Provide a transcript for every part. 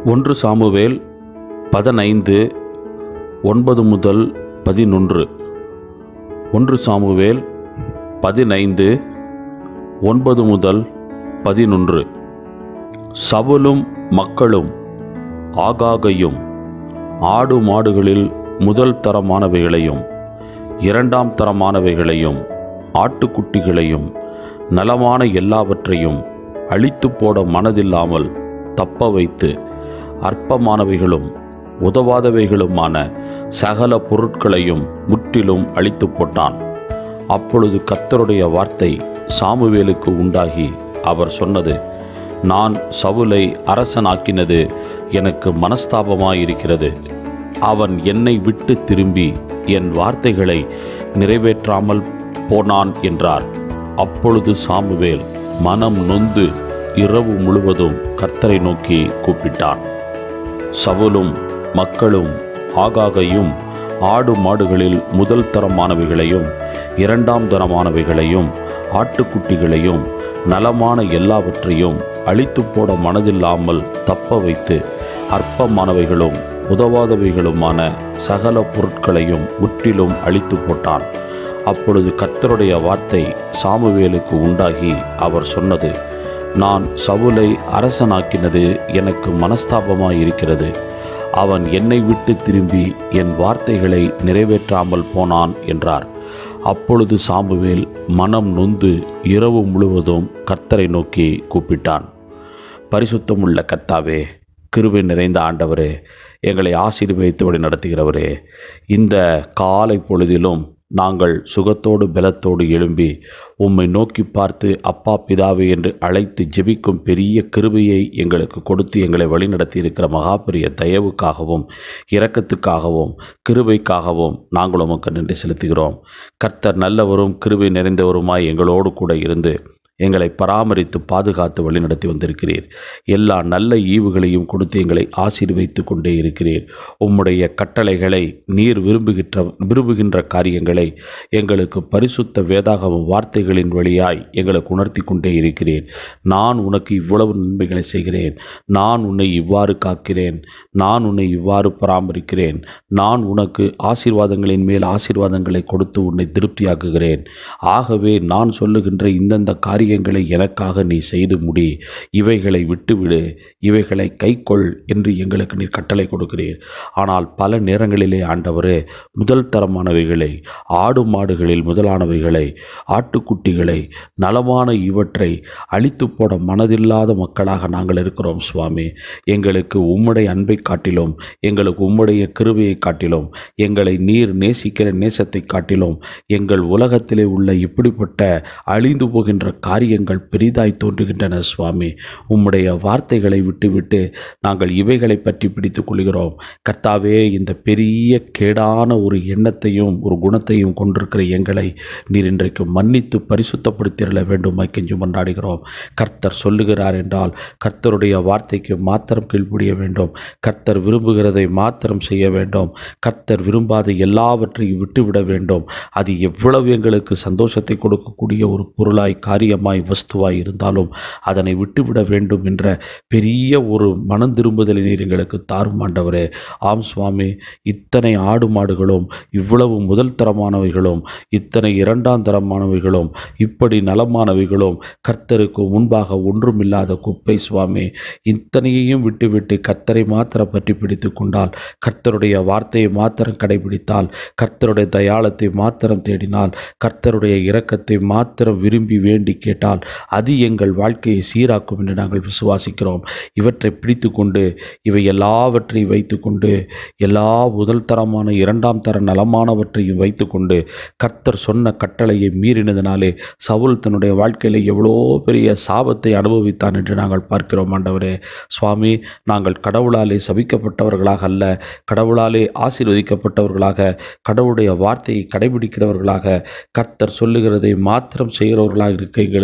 ஒன்று சாமுவேல் பதினைந்து ஒன்பது முதல் பதினொன்று ஒன்று சாமுவேல் பதினைந்து ஒன்பது முதல் பதினொன்று சவுலும் மக்களும் ஆகாகையும் ஆடு மாடுகளில் முதல் தரமானவைகளையும் இரண்டாம் தரமானவைகளையும் ஆட்டுக்குட்டிகளையும் நலமான எல்லாவற்றையும் அழித்து போட மனதில்லாமல் தப்ப வைத்து அற்பமானவைகளும் உதவாதவைகளுமான சகல பொருட்களையும் முற்றிலும் அழித்து போட்டான் அப்பொழுது கர்த்தருடைய வார்த்தை சாமுவேலுக்கு உண்டாகி அவர் சொன்னது நான் சவுலை அரசனாக்கினது எனக்கு மனஸ்தாபமாயிருக்கிறது அவன் என்னை விட்டு திரும்பி என் வார்த்தைகளை நிறைவேற்றாமல் போனான் என்றார் அப்பொழுது சாமுவேல் மனம் நொந்து இரவு முழுவதும் கர்த்தரை நோக்கி கூப்பிட்டான் சவுலும் மக்களும் ஆகாகையும் ஆடு மாடுகளில் முதல் தரமானவைகளையும் இரண்டாம் தரமானவைகளையும் ஆட்டுக்குட்டிகளையும் நலமான எல்லாவற்றையும் அழித்து போட மனதில்லாமல் தப்ப வைத்து அற்பமானவைகளும் உதவாதவைகளுமான சகல பொருட்களையும் முற்றிலும் அழித்து போட்டான் அப்பொழுது கர்த்தருடைய வார்த்தை சாமுவேலுக்கு உண்டாகி அவர் சொன்னது நான் சவுலை அரசனாக்கினது எனக்கு மனஸ்தாபமாயிருக்கிறது அவன் என்னை விட்டு திரும்பி என் வார்த்தைகளை நிறைவேற்றாமல் போனான் என்றார் அப்பொழுது சாமுவேல் மனம் நொந்து இரவு முழுவதும் கர்த்தரை நோக்கி கூப்பிட்டான் பரிசுத்தமுள்ள கர்த்தாவே கிருபை நிறைந்த ஆண்டவரே எங்களை ஆசீர்வதித்து வழி நடத்துகிறவரே இந்த காலை பொழுதிலும் நாங்கள் சுகத்தோடு பலத்தோடு எழும்பி உம்மை நோக்கி பார்த்து அப்பா பிதாவே என்று அழைத்து ஜெபிக்கும் பெரிய கிருபையை எங்களுக்கு கொடுத்து எங்களை வழிநடத்தி இருக்கிற மகாபெரிய தயவுக்காகவும் இரக்கத்துக்காகவும் கிருபைக்காகவும் நாங்கள் உமக்கு நன்றி செலுத்துகிறோம் கர்த்தர் நல்லவரும் கிருபை நிறைந்தவருமாய் எங்களோடு கூட இருந்து எங்களை பராமரித்து பாதுகாத்து வழிநடத்தி வந்திருக்கிறீர் எல்லா நல்ல ஈவுகளையும் கொடுத்து எங்களை ஆசீர்வைத்து கொண்டே இருக்கிறீர் உம்முடைய கட்டளைகளை நீர் விரும்புகின்ற விரும்புகின்ற காரியங்களை எங்களுக்கு பரிசுத்த வேதாகம வார்த்தைகளின் வழியாய் எங்களுக்கு உணர்த்தி கொண்டே இருக்கிறேன் நான் உனக்கு இவ்வளவு நன்மைகளை செய்கிறேன் நான் உன்னை இவ்வாறு காக்கிறேன் நான் உன்னை இவ்வாறு பராமரிக்கிறேன் நான் உனக்கு ஆசீர்வாதங்களின் மேல் ஆசீர்வாதங்களை கொடுத்து உன்னை திருப்தியாக்குகிறேன் ஆகவே நான் சொல்லுகின்ற இந்தந்த காரியங்களை எனக்காக நீ செய்து முடி இவைகளை விட்டுவிடு இவைகளை கைக்கொள் என்று எங்களுக்கு நீர் கட்டளை கொடுக்கிறீர் ஆனால் பல நேரங்களிலே ஆண்டவரே முதல் தரமானவைகளை ஆடு மாடுகளில் முதலானவைகளை ஆட்டுக்குட்டிகளை நலமான இவற்றை அழித்து போட மனதில்லாத மக்களாக நாங்கள் இருக்கிறோம் சுவாமி எங்களுக்கு உம்முடைய அன்பை காட்டிலும் எங்களுக்கு உம்முடைய கிருபையை காட்டிலும் எங்களை நீர் நேசிக்கிற நேசத்தை காட்டிலும் எங்கள் உலகத்திலே உள்ள இப்படிப்பட்ட அழிந்து போகின்ற காரியங்கள் பெரிதாய் தோன்றுகின்றன சுவாமி உம்முடைய வார்த்தைகளை விட்டுவிட்டு நாங்கள் இவைகளை பற்றி பிடித்துக் கொள்கிறோம் கர்த்தாவே இந்த பெரிய கேடான ஒரு எண்ணத்தையும் ஒரு குணத்தையும் கொண்டிருக்கிற எங்களை நீர் இன்றைக்கு மன்னித்து பரிசுத்தப்படுத்திட வேண்டும் கெஞ்சு மன்றாடுகிறோம் கர்த்தர் சொல்லுகிறார் என்றால் கர்த்தருடைய வார்த்தைக்கு மாத்திரம் கீழ்ப்படிய வேண்டும் கர்த்தர் விரும்புகிறதை மாத்திரம் செய்ய வேண்டும் கர்த்தர் விரும்பாத எல்லாவற்றையும் விட்டுவிட வேண்டும் அது எவ்வளவு எங்களுக்கு சந்தோஷத்தை கொடுக்கக்கூடிய ஒரு பொருளாய் காரியமாய் வஸ்துவாய் இருந்தாலும் அதனை விட்டுவிட வேண்டும் என்ற பெரிய ஒரு மனம் திரும்புதலை நீர் எங்களுக்கு தாரும் ஆண்டவரே ஆம் சுவாமி இத்தனை ஆடு மாடுகளும் இவ்வளவு முதல் தரமானவைகளும் இத்தனை இரண்டாம் தரமானவைகளும் இப்படி நலமானவைகளும் கர்த்தருக்கு முன்பாக ஒன்றுமில்லாத குப்பை சுவாமி இத்தனையையும் விட்டுவிட்டு கர்த்தரை மாத்திரம் பற்றி பிடித்து கொண்டால் கர்த்தருடைய வார்த்தையை மாத்திரம் கடைபிடித்தால் கர்த்தருடைய தயாளத்தை மாத்திரம் தேடினால் கர்த்தருடைய இரக்கத்தை மாத்திரம் விரும்பி வேண்டி கேட்டால் அது எங்கள் வாழ்க்கையை சீராக்கும் என்று நாங்கள் விசுவாசிக்கிறோம் இவற்றை பிடித்து கொண்டு இவை எல்லாவற்றையும் வைத்துக்கொண்டு எல்லா முதல் தரமான இரண்டாம் தர நலமானவற்றையும் வைத்துக்கொண்டு கர்த்தர் சொன்ன கட்டளையை மீறினதினாலே சவுல் தன்னுடைய வாழ்க்கையில் எவ்வளோ பெரிய சாபத்தை அனுபவித்தான் என்று நாங்கள் பார்க்கிறோம் ஆண்டவரே சுவாமி நாங்கள் கடவுளாலே சபிக்கப்பட்டவர்களாக அல்ல கடவுளாலே ஆசீர்வதிக்கப்பட்டவர்களாக கடவுளுடைய வார்த்தையை கடைபிடிக்கிறவர்களாக கர்த்தர் சொல்லுகிறதை மாத்திரம் செய்கிறவர்களாக இருக்க எங்களுக்கு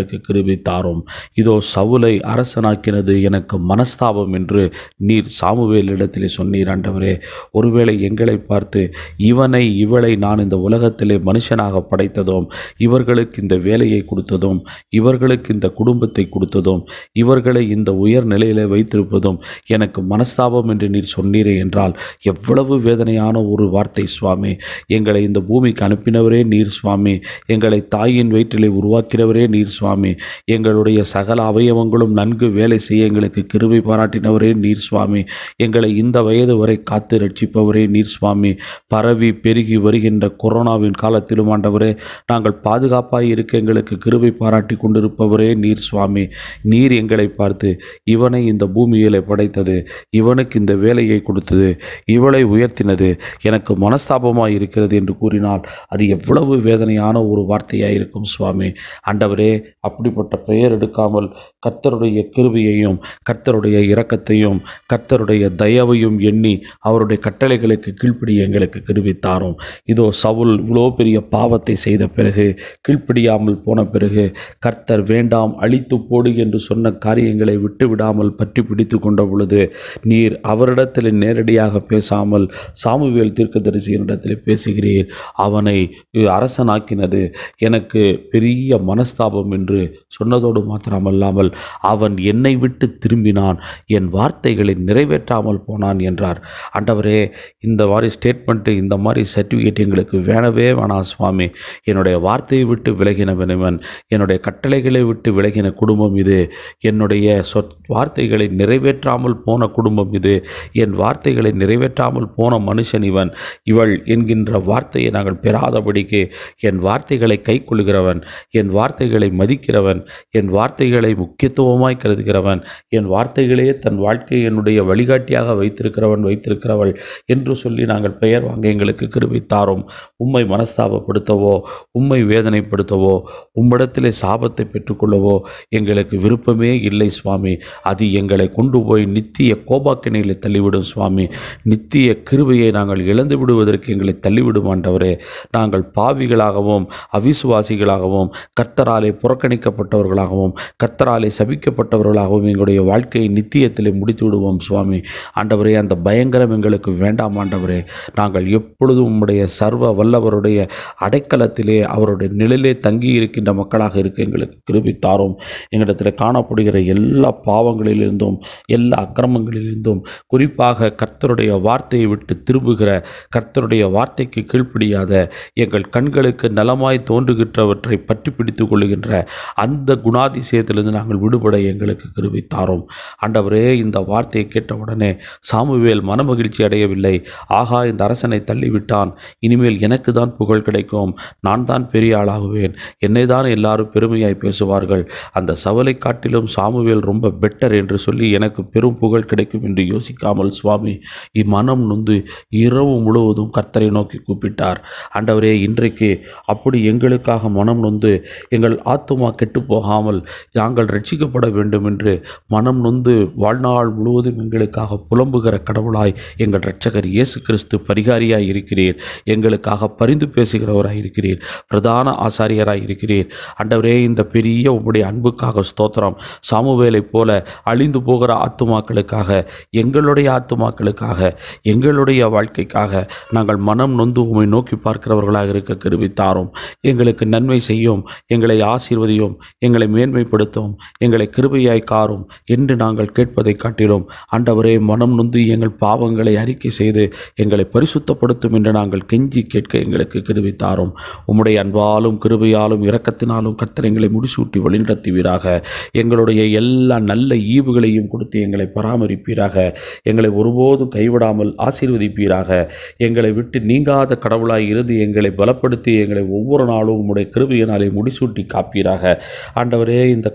எங்களுக்கு கிருபை தாரும் இதோ சவுலை அரசனாக்கினது எனக்கு மனஸ்தாபம் என்று நீர் சாமுவேலிடத்திலே சொன்னீர் ஆண்டவரே ஒருவேளை எங்களை பார்த்து இவனை இவளை நான் இந்த உலகத்திலே மனுஷனாக படைத்ததும் இவர்களுக்கு இந்த வேலையை கொடுத்ததும் இவர்களுக்கு இந்த குடும்பத்தை கொடுத்ததும் இவர்களை இந்த உயர் நிலையிலே வைத்திருப்பதும் எனக்கு மனஸ்தாபம் என்று நீர் சொன்னீரே என்றால் எவ்வளவு வேதனையான ஒரு வார்த்தை சுவாமி எங்களை இந்த பூமிக்கு அனுப்பினவரே நீர் சுவாமி எங்களை தாயின் வயிற்றிலே உருவாக்கினவரே நீர் சுவாமி எங்களுடைய சகல அவயவங்களும் நன்கு வேலை செய்ய எங்களுக்கு கிருபை பாராட்டினவரே நீர் சுவாமி எங்களை இந்த வயது வரை காத்து ரட்சிப்பவரே நீர் சுவாமி பரவி பெருகி வருகின்ற கொரோனாவின் காலத்திலும் ஆண்டவரே நாங்கள் பாதுகாப்பாய் இருக்க எங்களுக்கு கிருபை பாராட்டி கொண்டிருப்பவரே நீர் சுவாமி நீர் எங்களை பார்த்து இவனை இந்த பூமியிலே படைத்தது இவனுக்கு இந்த வேலையை கொடுத்தது இவளை உயர்த்தினது எனக்கு மனஸ்தாபமாய் இருக்கிறது என்று கூறினால் அது எவ்வளவு வேதனையான ஒரு வார்த்தையாக இருக்கும் சுவாமி ஆண்டவரே அப்படிப்பட்ட பெயர் எடுக்காமல் கர்த்தருடைய கிருபையையும் கர்த்தருடைய இரக்கத்தையும் கர்த்தருடைய தயவையும் எண்ணி அவருடைய கட்டளைகளுக்கு கீழ்ப்படிய எங்களுக்கு கிருபித்தாரும் இதோ சவுல் இவ்வளோ பெரிய பாவத்தை செய்த பிறகு கீழ்ப்படியாமல் போன பிறகு கர்த்தர் வேண்டாம் அழித்து போடு என்று சொன்ன காரியங்களை விட்டு விடாமல் பற்றி பிடித்து கொண்ட பொழுது நீர் அவரிடத்தில் நேரடியாக பேசாமல் சாமுவேல் தீர்க்கதரிசியினிடத்தில் பேசுகிறீர் அவனை அரசனாக்கினது எனக்கு பெரிய மனஸ்தாபம் என்று சொன்னதோடு மாத்திரமல்லாமல் அவன் என்னை விட்டு திரும்பினான் என் வார்த்தைகளை நிறைவேற்றாமல் போனான் என்றார் ஆண்டவரே இந்த மாதிரி ஸ்டேட்மெண்ட்டு இந்த மாதிரி சர்டிஃபிகேட் எங்களுக்கு வேணவே வேணாம் சுவாமி என்னுடைய வார்த்தையை விட்டு விலகினவனவன் என்னுடைய கட்டளைகளை விட்டு விலகின குடும்பம் இது என்னுடைய சொற் வார்த்தைகளை நிறைவேற்றாமல் போன குடும்பம் இது என் வார்த்தைகளை நிறைவேற்றாமல் போன மனுஷன் இவன் இவள் என்கின்ற வார்த்தையை நாங்கள் பெறாதபடிக்கு என் வார்த்தைகளை கைக்கொள்கிறவன் என் வார்த்தைகளை மதிக்கிறவன் என் வார்த்தைகளை முக்கியத்துவமாய் கருதுகிறவன் என் வார்த்தைகளே தன் வாழ்க்கையை என்னுடைய வழிகாட்டியாக வைத்திருக்கிறவன் வைத்திருக்கிறவள் என்று சொல்லி நாங்கள் பெயர் வாங்க எங்களுக்கு கிருபை தாரும் உம்மை மனஸ்தாபப்படுத்தவோ உம்மை வேதனைப்படுத்தவோ உம்மிடத்திலே சாபத்தை பெற்றுக்கொள்ளவோ எங்களுக்கு விருப்பமே இல்லை சுவாமி அது எங்களை கொண்டு போய் நித்திய கோபாக்கினையில் தள்ளிவிடும் சுவாமி நித்திய கிருபையை நாங்கள் இழந்து விடுவதற்கு எங்களை தள்ளிவிடும் ஆண்டவரே நாங்கள் பாவிகளாகவும் அவிசுவாசிகளாகவும் கர்த்தராலே புறக்கணிக்கப்பட்டவர்களாகவும் கர்த்தராலே சபிக்கப்பட்டவர்களாகவும் எங்களுடைய வாழ்க்கையை நித்தியத்திலே முடித்து விடுவோம் சுவாமி ஆண்டவரே அந்த பயங்கரம் எங்களுக்கு வேண்டாம் ஆண்டவரே நாங்கள் எப்பொழுதும் உம்முடைய சர்வ வல்லவருடைய அடைக்கலத்திலே அவருடைய நிழலே தங்கி இருக்கின்ற மக்களாக இருக்க எங்களுக்கு கிருபி தாரும் எங்களிடத்தில் காணப்படுகிற எல்லா பாவங்களிலிருந்தும் எல்லா அக்கிரமங்களிலிருந்தும் குறிப்பாக கர்த்தருடைய வார்த்தையை விட்டு திரும்புகிற கர்த்தருடைய வார்த்தைக்கு கீழ்ப்படியாத எங்கள் கண்களுக்கு நலமாய் தோன்றுகின்றவற்றை பற்றி பிடித்து கொள்ளுகின்ற அந்த குணாதிசயத்திலிருந்து நாங்கள் விடுபட எங்களுக்கு கிருபை தாரும் ஆண்டவரே இந்த வார்த்தையை கேட்டவுடனே சாமுவேல் மனமகிழ்ச்சி அடையவில்லை ஆகா இந்த அரசனை தள்ளிவிட்டான் இனிமேல் எனக்கு தான் புகழ் கிடைக்கும் நான் தான் பெரிய ஆளாகுவேன் என்னை தான் எல்லாரும் பெருமையாய் பேசுவார்கள் அந்த சவலை காட்டிலும் சாமுவேல் ரொம்ப பெட்டர் என்று சொல்லி எனக்கு பெரும் புகழ் கிடைக்கும் என்று யோசிக்காமல் சுவாமி இம்மனம் நொந்து இரவு முழுவதும் கர்த்தரை நோக்கி கூப்பிட்டார் ஆண்டவரே இன்றைக்கு அப்படி எங்களுக்காக மனம் நொந்து எங்கள் ஆத்துமா கெட்டு போகாமல் நாங்கள் ரட்சிக்கப்பட வேண்டும் என்று மனம் நொந்து வாழ்நாள் முழுவதும் எங்களுக்காக புலம்புகிற கடவுளாய் எங்கள் இரட்சகர் இயேசு கிறிஸ்து பரிகாரியாய் இருக்கிறீர் எங்களுக்காக பரிந்து பேசுகிறவராய் இருக்கிறீர் பிரதான ஆசாரியராய் இருக்கிறீர் ஆண்டவரே இந்த பெரிய உம்முடைய அன்புக்காக ஸ்தோத்திரம் சாமுவேலைப் போல அழிந்து போகிற ஆத்துமாக்களுக்காக எங்களுடைய ஆத்துமாக்களுக்காக எங்களுடைய வாழ்க்கைக்காக நாங்கள் மனம் நொந்து உம்மை நோக்கி பார்க்கிறவர்களாக இருக்க கிருபை தாரும் எங்களுக்கு நன்மை செய்யும் எங்களை ஆசீர்வதியும் எங்களை மேன்மைப்படுத்தும் எங்களை கிருபையாய் காரும் என்று நாங்கள் கேட்பதை காட்டிலும் ஆண்டவரே மனம் நொந்து எங்கள் பாவங்களை அறிக்கை செய்து எங்களை பரிசுத்தப்படுத்தும் என்று நாங்கள் கெஞ்சி கேட்க எங்களுக்கு கிருபை தாரும் உம்முடைய அன்பாலும் கிருபையாலும் இரக்கத்தினாலும் கர்த்தர் எங்களை முடிசூட்டி வழிநடத்துவீராக எங்களுடைய எல்லா நல்ல ஈவுகளையும் கொடுத்து எங்களை பராமரிப்பீராக எங்களை ஒருபோதும் கைவிடாமல் ஆசீர்வதிப்பீராக எங்களை விட்டு நீங்காத கடவுளாய் இருந்து எங்களை பலப்படுத்தி எங்களை ஒவ்வொரு நாளும் உம்முடைய கிருபையினாலே முடிசூட்டி காப்பீராக ஆண்டவரே இந்த காலை வேளை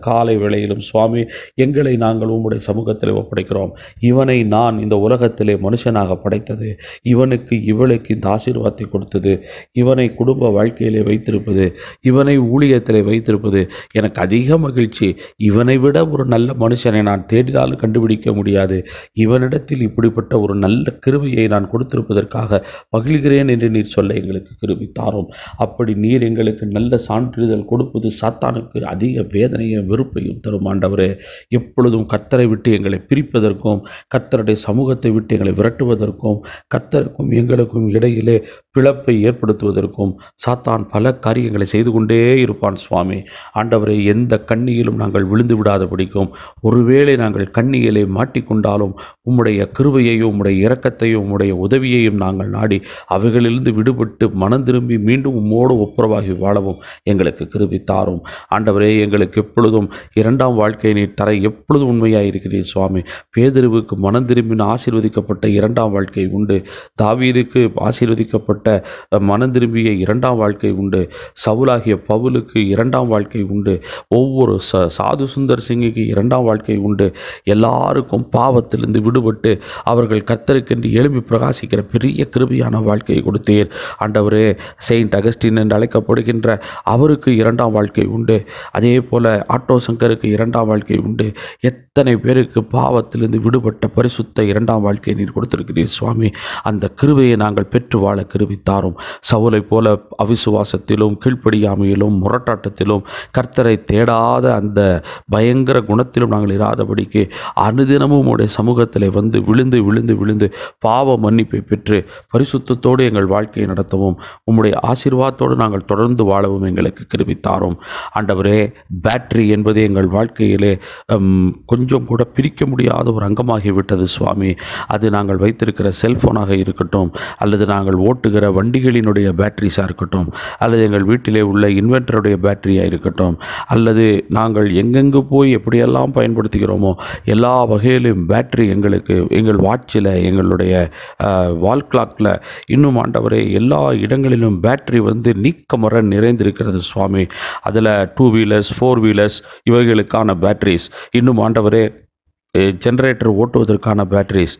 வேளையிலும் சுவாமி எங்களை நாங்கள் உம்முடைய சமூகத்தில் ஒப்படைக்கிறோம் இவனை நான் இந்த உலகத்திலே மனுஷனாக படைத்தது இவனுக்கு இவளுக்கு இந்த ஆசீர்வாதத்தை கொடுத்தது இவனை குடும்ப வாழ்க்கையிலே வைத்திருப்பது இவனை ஊழியத்திலே வைத்திருப்பது எனக்கு அதிக மகிழ்ச்சி இவனை விட ஒரு நல்ல மனுஷனை நான் தேடினாலும் கண்டுபிடிக்க முடியாது இவனிடத்தில் இப்படிப்பட்ட ஒரு நல்ல கிருபையை நான் கொடுத்திருப்பதற்காக மகிழ்கிறேன் என்று நீர் சொல்ல எங்களுக்கு கிருபை தாரும் அப்படி நீர் எங்களுக்கு நல்ல சான்றிதழ் கொடுப்பது சாத்தானுக்கு அதிக வேதனையும் வெறுப்பையும் தரும் ஆண்டவரே எப்பொழுதும் கர்த்தரை விட்டு எங்களை பிரிப்பதற்கும் கர்த்தருடைய சமூகத்தை விட்டு எங்களை விரட்டுவதற்கும் கர்த்தருக்கும் எங்களுக்கும் இடையிலே பிளப்பை ஏற்படுத்துவதற்கும் சாத்தான் பல காரியங்களை செய்து கொண்டே இருப்பான் சுவாமி ஆண்டவரை எந்த கண்ணியிலும் நாங்கள் விழுந்து விடாத பிடிக்கும் ஒருவேளை நாங்கள் கண்ணியிலே மாட்டிக்கொண்டாலும் உம்முடைய கிருபையையும் உம்முடைய இரக்கத்தையும் உம்முடைய உதவியையும் நாங்கள் நாடி அவைகளிலிருந்து விடுபட்டு மனம் திரும்பி மீண்டும் உம்மோடு ஒப்புரவாகி வாழவும் எங்களுக்கு கிருபை தாரும் ஆண்டவரே எங்களுக்கு எப்பொழுதும் இரண்டாம் வாழ்க்கையை நீர் தர எப்பொழுதும் உண்மையாக இருக்கிறீர் சுவாமி பேதருவுக்கு மனம் திரும்பின ஆசீர்வதிக்கப்பட்ட இரண்டாம் வாழ்க்கை உண்டு தாவீதுக்கு ஆசீர்வதிக்கப்பட்ட அஹ், மனம் திரும்பிய இரண்டாம் வாழ்க்கை உண்டு சவுலாகிய பவுலுக்கு இரண்டாம் வாழ்க்கை உண்டு ஒவ்வொரு ச சாது சுந்தர் சிங்குக்கு இரண்டாம் வாழ்க்கை உண்டு எல்லாருக்கும் பாவத்திலிருந்து விடுபட்டு அவர்கள் கர்த்தருக்கென்று எழும்பி பிரகாசிக்கிற பெரிய கிருபியான வாழ்க்கையை கொடுத்தீர் ஆண்டவரே செயின்ட் அகஸ்டின் என்று அழைக்கப்படுகின்ற அவருக்கு இரண்டாம் வாழ்க்கை உண்டு அதே போல ஆட்டோ சங்கருக்கு இரண்டாம் வாழ்க்கை உண்டு எத்தனை பேருக்கு பாவத்திலிருந்து விடுபட்ட பரிசுத்த இரண்டாம் வாழ்க்கையை நீர் கொடுத்திருக்கிறீர் சுவாமி அந்த கிருபையை நாங்கள் பெற்று வாழ கிருபை தாரும் சவுலை போல அவிசுவாசத்திலும் கீழ்ப்படியாமையிலும் முரட்டாட்டத்திலும் கர்த்தரை தேடாத அந்த பயங்கர குணத்திலும் நாங்கள் இராதபடிக்கு அனுதினமும் உடைய சமூகத்தில் வந்து விழுந்து விழுந்து விழுந்து பாவ மன்னிப்பை பெற்று பரிசுத்தத்தோடு எங்கள் வாழ்க்கையை நடத்தவும் உம்முடைய ஆசீர்வாதத்தோடு நாங்கள் தொடர்ந்து வாழவும் எங்களுக்கு கிருபை தாரும் ஆண்டவரே பேட்டரி என்பது எங்கள் வாழ்க்கையிலே ஹம், கொஞ்சம் கூட பிரிக்க முடியாத ஒரு அங்கமாகி விட்டது சுவாமி அது நாங்கள் வைத்திருக்கிற செல்போனாக இருக்கட்டும் அல்லது நாங்கள் ஓட்டுகிற வண்டிகளினுடைய பேட்டரிஸாக இருக்கட்டும் அல்லது எங்கள் வீட்டிலே உள்ள இன்வெர்ட்டருடைய பேட்டரியாக இருக்கட்டும் அல்லது நாங்கள் எங்கெங்கு போய் எப்படியெல்லாம் பயன்படுத்துகிறோமோ எல்லா வகையிலும் பேட்டரி எங்களுக்கு எங்கள் வாட்சில் எங்களுடைய வால் கிளாக்கில் இன்னும் ஆண்டவரே எல்லா இடங்களிலும் பேட்டரி வந்து நீக்கமர நிறைந்திருக்கிறது சுவாமி அதில் டூ வீலர்ஸ் ஃபோர் வீலர்ஸ் இவைகளுக்கான பேட்டரிஸ் இன்னும் ஆண்டவரே ஜெனரேட்டர் ஓட்டுவதற்கான பேட்டரிஸ்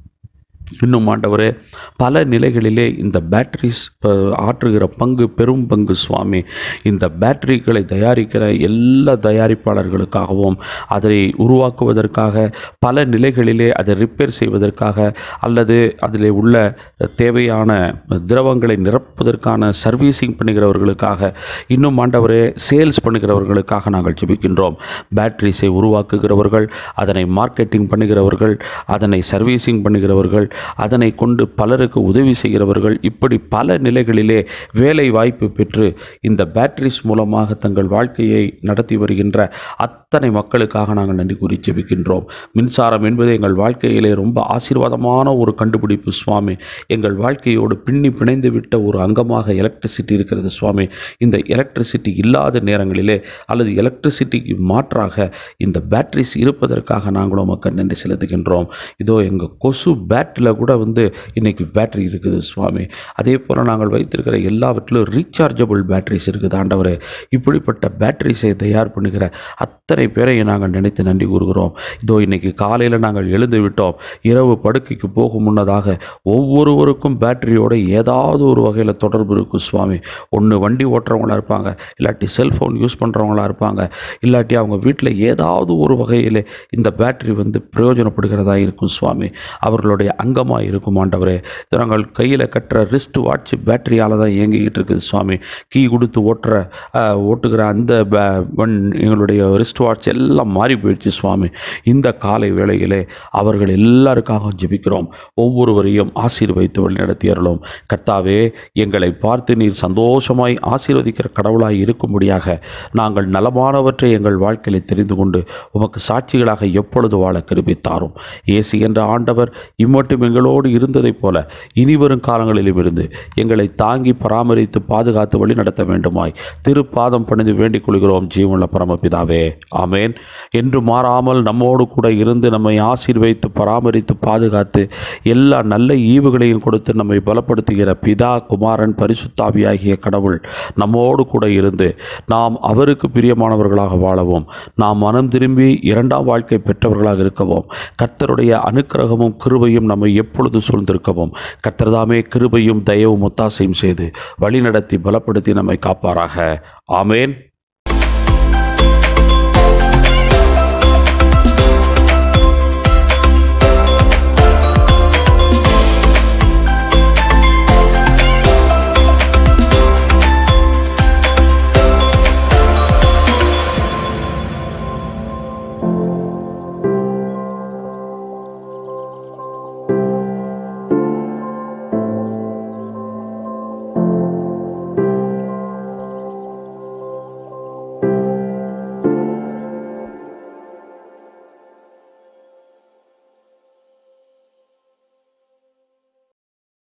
இன்னும் ஆண்டவரே பல நிலைகளிலே இந்த பேட்டரிஸ் ஆற்றுகிற பங்கு பெரும் பங்கு சுவாமி இந்த பேட்டரிகளை தயாரிக்கிற எல்லா தயாரிப்பாளர்களுக்காகவும் அதை உருவாக்குவதற்காக பல நிலைகளிலே அதை ரிப்பேர் செய்வதற்காக அல்லது அதில் உள்ள தேவையான திரவங்களை நிரப்புவதற்கான சர்வீசிங் பண்ணுகிறவர்களுக்காக இன்னும் ஆண்டவரே சேல்ஸ் பண்ணுகிறவர்களுக்காக நாங்கள் ஜெபிக்கின்றோம் பேட்டரிஸை உருவாக்குகிறவர்கள் அதனை மார்க்கெட்டிங் பண்ணுகிறவர்கள் அதனை சர்வீசிங் பண்ணுகிறவர்கள் அதனை கொண்டு பலருக்கு உதவி செய்கிறவர்கள் இப்படி பல நிலைகளிலே வேலை வாய்ப்பு பெற்று இந்த பேட்டரிஸ் மூலமாக தங்கள் வாழ்க்கையை நடத்தி வருகின்ற அத்தனை மக்களுக்காக நாங்கள் நன்றி கூறி ஜெபிக்கின்றோம் மின்சாரம் என்பது எங்கள் வாழ்க்கையிலே ரொம்ப ஆசீர்வாதமான ஒரு கண்டுபிடிப்பு சுவாமி எங்கள் வாழ்க்கையோடு பின்னி பிணைந்து விட்ட ஒரு அங்கமாக எலக்ட்ரிசிட்டி இருக்கிறது சுவாமி இந்த எலக்ட்ரிசிட்டி இல்லாத நேரங்களிலே அல்லது எலக்ட்ரிசிட்டிக்கு மாற்றாக இந்த பேட்டரிஸ் இருப்பதற்காக நாங்களும் உமக்கு நன்றி செலுத்துகின்றோம் இதோ எங்கள் கொசு பேட்டில் கூட வந்து இன்னைக்கு பேட்டரி இருக்குது சுவாமி அதே போல் நாங்கள் வைத்திருக்கிற எல்லாவற்றிலும் ரீசார்ஜபிள் பேட்டரிஸ் இருக்குது ஆண்டவரே இப்படிப்பட்ட பேட்டரிஸை தயார் பண்ணுகிற அத்தனை பேரையும் நாங்கள் நினைத்து நன்றி கூறுகிறோம் இதோ இன்னைக்கு காலையில் நாங்கள் எழுந்து விட்டோம் இரவு படுக்கைக்கு போகும் முன்னதாக ஒவ்வொருவருக்கும் பேட்டரியோட ஏதாவது ஒரு வகையில் தொடர்பு இருக்கும் சுவாமி ஒன்று வண்டி ஓட்டுறவங்களா இருப்பாங்க இல்லாட்டி செல்ஃபோன் யூஸ் பண்ணுறவங்களா இருப்பாங்க இல்லாட்டி அவங்க வீட்டில் ஏதாவது ஒரு வகையில் இந்த பேட்டரி வந்து பிரயோஜனப்படுகிறதா இருக்கும் சுவாமி அவர்களுடைய அங்கமாக இருக்கும் ஆண்டவரே இது நாங்கள் கையில் கட்டுற ரிஸ்ட் வாட்ச் பேட்டரியால் தான் இயங்கிக்கிட்டு இருக்குது சுவாமி கீ கொடுத்து ஓட்டுற அஹ், ஓட்டுகிற அந்த பே- வன் எங்களுடைய ரிஸ்ட் வாட்ச் எல்லாம் மாறி போயிடுச்சு சுவாமி இந்த காலை வேளையிலே அவர்கள் எல்லாருக்காக ஜெபிக்கிறோம் ஒவ்வொருவரையும் ஆசீர்வதித்து வழிநடத்தி அருளும் கர்த்தாவே எங்களை பார்த்து நீர் சந்தோஷமாய் ஆசீர்வதிக்கிற கடவுளாய் இருக்கும்படியாக நாங்கள் நலமானவற்றை எங்கள் வாழ்க்கையில் தெரிந்து கொண்டு உமக்கு சாட்சிகளாக எப்பொழுது வாழ கிருபை தாரும் இயேசு என்ற ஆண்டவர் இம்மட்டும் எங்களோடு இருந்ததைப் போல இனிவரும் காலங்களிலும் இருந்து எங்களை தாங்கி பராமரித்து பாதுகாத்து வழி நடத்த வேண்டுமாய் திருப்பாதம் பணிந்து வேண்டிக் கொள்கிறோம் ஜீவனுள்ள பரமபிதாவே ஆமேன் என்று மாறாமல் நம்மோடு கூட இருந்து நம்மை ஆசீர்வைத்து பராமரித்து பாதுகாத்து எல்லா நல்ல ஈவுகளையும் கொடுத்து நம்மை பலப்படுத்துகிற பிதா குமாரன் பரிசுத்தாவியாகிய கடவுள் நம்மோடு கூட இருந்து நாம் அவருக்கு பிரியமானவர்களாக வாழவும் நாம் மனம் திரும்பி இரண்டாம் வாழ்க்கை பெற்றவர்களாக இருக்கவும் கர்த்தருடைய அனுக்கிரகமும் கிருபையும் நம்மை எப்பொழுது சூழ்ந்திருக்கவும் கர்த்தர்தாமே கிருபையும் தயவும் ஒத்தாசையும் செய்து வழிநடத்தி பலப்படுத்தி நம்மை காப்பாராக ஆமேன்